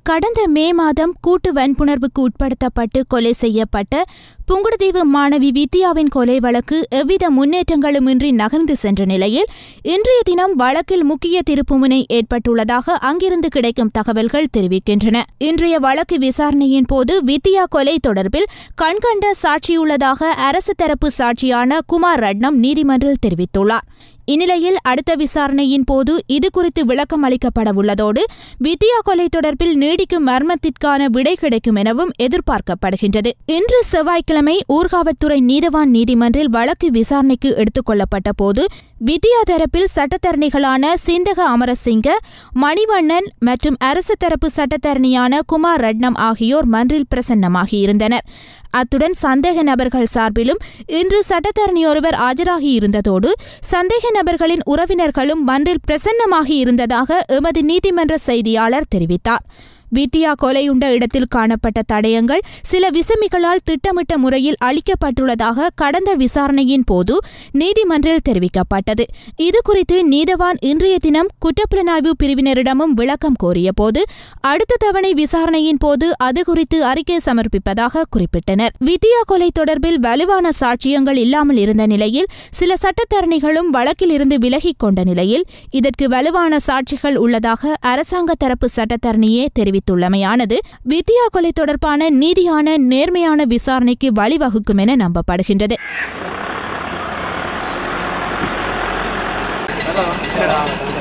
கடந்த மே மாதம் கூட்டு வன்புணர்வுக்கு உட்படுத்தப்பட்டு கொலை செய்யப்பட்ட புங்குடுதீவு மாணவி வித்யாவின் கொலை வழக்கு எவ்வித முன்னேற்றங்களுமின்றி நகர்ந்து சென்ற நிலையில் இன்றைய தினம் வழக்கில் முக்கிய திருப்புமுனை ஏற்பட்டுள்ளதாக அங்கிருந்து கிடைக்கும் தகவல்கள் தெரிவிக்கின்றன இன்றைய வழக்கு விசாரணையின் போது வித்யா கொலை தொடர்பில் கண்கண்ட சாட்சியுள்ளதாக அரசு தரப்பு சாட்சியான குமார் ரட்னம் நீதிமன்றில் தெரிவித்துள்ளார் இந்நிலையில் அடுத்த விசாரணையின் போது இது குறித்து விளக்கம் அளிக்கப்படவுள்ளதோடு வித்யா கொலை தொடர்பில் நீடிக்கும் மர்மத்திற்கான விடை கிடைக்கும் எனவும் எதிர்பார்க்கப்படுகின்றது இன்று செவ்வாய்க்கிழமை ஊர்காவற்துறை நீதவான் நீதிமன்றில் வழக்கு விசாரணைக்கு எடுத்துக் கொள்ளப்பட்ட போது வித்யா தரப்பில் சட்டத்தரணிகளான சிந்தக அமரசிங்க மணிவண்ணன் மற்றும் அரசு தரப்பு சட்டத்தரணியான குமார் ரட்னம் ஆகியோர் மன்றில் பிரசன்னமாகியிருந்தனர் அத்துடன் சந்தேக நபர்கள் சார்பிலும் இன்று சட்டத்தரணி ஒருவர் ஆஜராகி இருந்ததோடு சந்தேக நபர்களின் உறவினர்களும் மன்றில் பிரசன்னமாகி இருந்ததாக எமது நீதிமன்ற செய்தியாளர் தெரிவித்தார் வித்யா கொலையுண்ட இடத்தில் காணப்பட்ட தடயங்கள் சில விசமிகளால் திட்டமிட்ட முறையில் அளிக்கப்பட்டுள்ளதாக கடந்த விசாரணையின் போது நீதிமன்றில் தெரிவிக்கப்பட்டது இதுகுறித்து நீதவான் இன்றைய தினம் குற்றப்புலனாய்வு பிரிவினரிடமும் விளக்கம் கோரியபோது அடுத்த தவணை விசாரணையின் போது அது குறித்து அறிக்கை சமர்ப்பிப்பதாக குறிப்பிட்டனர் வித்யா கொலை தொடர்பில் வலுவான சாட்சியங்கள் இல்லாமல் இருந்த நிலையில் சில சட்டத்தரணிகளும் வழக்கில் இருந்து விலகிக் கொண்ட நிலையில் இதற்கு வலுவான சாட்சிகள் உள்ளதாக அரசாங்க தரப்பு சட்டத்தரணியே தெரிவித்துள்ளமையானது வித்யா கொலை தொடர்பான நீதியான நேர்மையான விசாரணைக்கு வழிவகுக்கும் என நம்பப்படுகின்றது Hello.